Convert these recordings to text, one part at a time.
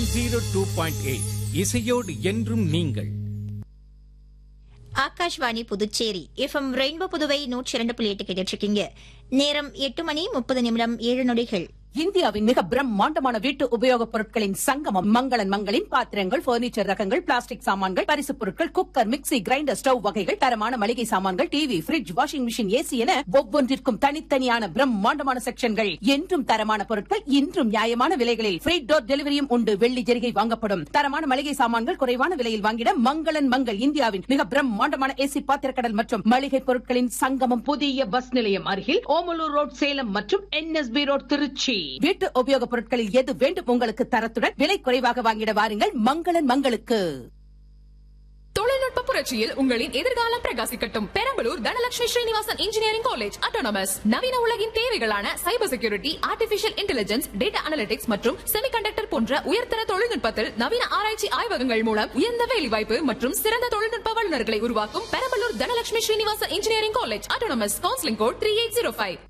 Zero two point eight இசையோடு என்றும் நீங்கள் ஆகாஷ்வாணி புதுச்சேரி எஃப்எம் ரெயின்போ புதுவை நூற்றி இரண்டு புள்ளி எட்டு கேட்டுட்டு இருக்கீங்க நேரம் எட்டு மணி முப்பது நிமிடம் ஏழு நொடிகள் இந்தியாவின் மிக பிரம்மாண்டமான வீட்டு உபயோகப் பொருட்களின் சங்கமம் மங்களன் மங்களின் பாத்திரங்கள் பர்னிச்சர் ரகங்கள் பிளாஸ்டிக் சாமான்கள் பரிசுப் பொருட்கள் குக்கர் மிக்ஸி கிரைண்டர் ஸ்டவ் வகைகள் தரமான மளிகை சாமான்கள் TV fridge washing machine AC என ஒவ்வொன்றிற்கும் தனித்தனியான பிரம்மாண்டமான செக்ஷன்கள் என்றும் தரமான பொருட்கள் இன்றும் நியாயமான விலைகளில் ஃப்ரீ டோர் டெலிவரியும் உண்டு வெள்ளி ஜெரிகை வாங்கப்படும் தரமான மளிகை சாமான்கள் குறைவான விலையில் வாங்கிட மங்களன் மங்கள் இந்தியாவின் மிக பிரம்மாண்டமான ஏசி பாத்திரக்கடல் மற்றும் மளிகை பொருட்களின் சங்கமம் புதிய பஸ் நிலையம் அருகில் ஓமலூர் ரோட் சேலம் மற்றும் என்எஸ்பி ரோட் திருச்சி வீட்டு உபயோகப் பொருட்களில் எது வேண்டும் உங்களுக்கு தரத்துடன் விலை குறைவாக வாங்கிட வாருங்கள் மங்களன் மங்களுக்கு தொழில்நுட்ப புரட்சியில் உங்களின் எதிர்காலம் பிரகாசிக்கட்டும் Perambalur Dhanalakshmi Srinivasan engineering college autonomous நவீன உலகின் தேவைகளான cyber security artificial intelligence data analytics மற்றும் செமிகண்டக்டர் போன்ற உயர்தர தொழில்நுட்பத்தில் நவீன ஆராய்ச்சி ஆய்வகங்கள் மூலம் உயர்ந்த வேலைவாய்ப்பு மற்றும் சிறந்த தொழில்நுட்ப வல்லுநர்களை உருவாக்கும் Perambalur Dhanalakshmi Srinivasan engineering college autonomous counselling code three eight zero five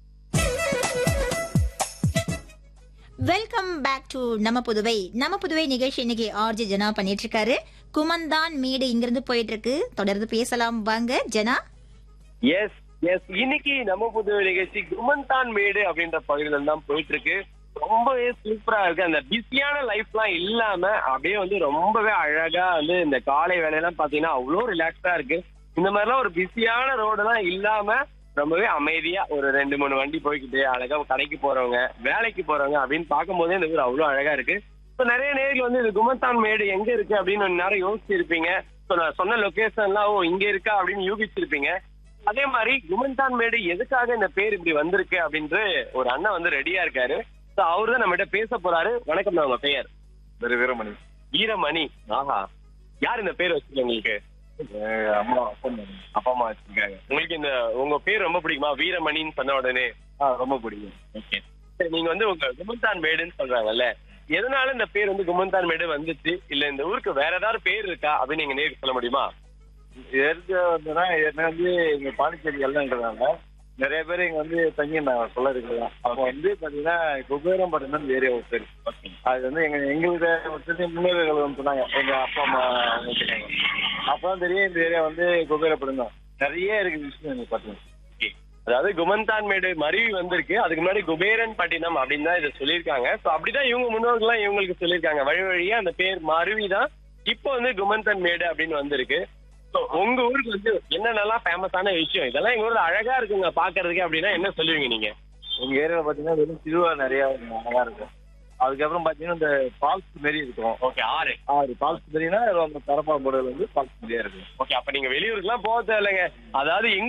welcome back to நம்ம புதுவை நம்ம புதுவை நிகழ்ச்சி இன்னைக்கு ஆர்ஜி ஜனா பண்ணிட்டு இருக்காரு குமந்தான் மேடு இங்கிருந்து போயிட்டு இருக்கு தொடர்ந்து பேசலாம் வாங்க ஜனா எஸ் எஸ் இன்னைக்கு நம்ம புது நிகழ்ச்சி குமந்தான் மேடு அப்படின்ற பகுதியில தான் போயிட்டு இருக்கு ரொம்பவே சூப்பரா இருக்கு அந்த பிஸியான லைஃப்லாம் இல்லாம அப்படியே வந்து ரொம்பவே அழகா வந்து இந்த காலை வேலையெல்லாம் பாத்தீங்கன்னா அவ்வளோ ரிலாக்ஸா இருக்கு இந்த மாதிரிலாம் ஒரு பிஸியான ரோடெல்லாம் இல்லாம ரொம்பவே அமைதியா ஒரு ரெண்டு மூணு வண்டி போய்கிட்டு அழகா கடைக்கு போறவங்க வேலைக்கு போறவங்க அப்படின்னு பார்க்கும்போதே இந்த ஊர் அவ்வளோ அழகா இருக்கு இப்போ நிறைய நேர்கள் வந்து இது குமந்தான் மேடு எங்க இருக்கு அப்படின்னு ஒரு நேரம் யோசிச்சிருப்பீங்க ஸோ நான் சொன்ன லொகேஷன்லாம் ஓ இங்க இருக்கா அப்படின்னு யூகிச்சிருப்பீங்க அதே மாதிரி குமந்தான் மேடு எதுக்காக இந்த பேர் இப்படி வந்திருக்கு அப்படின்ட்டு ஒரு அண்ணன் வந்து ரெடியா இருக்காரு ஸோ அவரு தான் நம்மகிட்ட பேச போறாரு வணக்கம் உங்க பெயர் வெறு வீரமணி வீரமணி ஆஹா யார் இந்த பேர் வச்சிருக்க உங்களுக்கு எங்க அம்மா அப்பா அப்பா அம்மா வச்சிருக்காங்க உங்களுக்கு இந்த உங்க பேர் ரொம்ப பிடிக்குமா வீரமணின்னு சொன்ன உடனே ஆ ரொம்ப பிடிக்கும் ஓகே சரி நீங்க வந்து உங்க குமந்தான் மேடுன்னு சொல்றாங்கல்ல எதனால இந்த பேர் வந்து குமந்தான் மேடு வந்துச்சு இல்ல இந்த ஊருக்கு வேற ஏதாவது பேர் இருக்கா அப்படின்னு நீங்க நேருக்கு சொல்ல முடியுமா எதுக்கு வந்துன்னா ஏற்கனவே வந்து எங்க பாண்டிச்சேரி எல்லன்றதால நிறைய பேர் இங்க வந்து தங்கி நான் சொல்ல இருக்கலாம் அப்போ வந்து பாத்தீங்கன்னா குபேரம் பட்டினம் ஏரியா ஒரு பேர் அது வந்து எங்க எங்களுக்கு வந்து முன்னோர்கள் வந்து சொன்னாங்க எங்க அப்பா அம்மா வந்து சொன்னாங்க அப்பதான் தெரியும் இந்த ஏரியா வந்து குபேரப்பட்டினம் நிறைய இருக்கு விஷயம் எங்களுக்கு பாத்தீங்கன்னா Okay. அதாவது குமந்தான் மேடு மருவி வந்திருக்கு அதுக்கு முன்னாடி குபேரன் பட்டினம் அப்படின்னு தான் இதை சொல்லியிருக்காங்க ஸோ அப்படிதான் இவங்க முன்னோர்கள்லாம் இவங்களுக்கு சொல்லியிருக்காங்க வழி வழியா அந்த பேர் மருவி தான் இப்போ வந்து குமந்தன் மேடு அப்படின்னு வந்திருக்கு ஸோ உங்க ஊருக்கு வந்து என்னென்னலாம் ஃபேமஸான விஷயம் இதெல்லாம் எங்க ஊர்ல அழகா இருக்குங்க பாக்குறதுக்கு அப்படின்னா என்ன சொல்லுவீங்க நீங்க எங்க ஏரியாவில் பாத்தீங்கன்னா வெறும் திருவிழா நிறைய நல்லா இருக்கும் அதுக்கப்புறம் பாத்தீங்கன்னா இந்த ஃபால்ஸ் மாரி இருக்கும் ஓகே ஆறு ஆறு ஃபால்ஸ் மாரினா அந்த தரப்பா போர்டில் வந்து ஃபால்ஸ் மாரியா இருக்கும் ஓகே அப்ப நீங்க வெளியூருக்குலாம் போக தேவையில்லைங்க அதாவது எங்க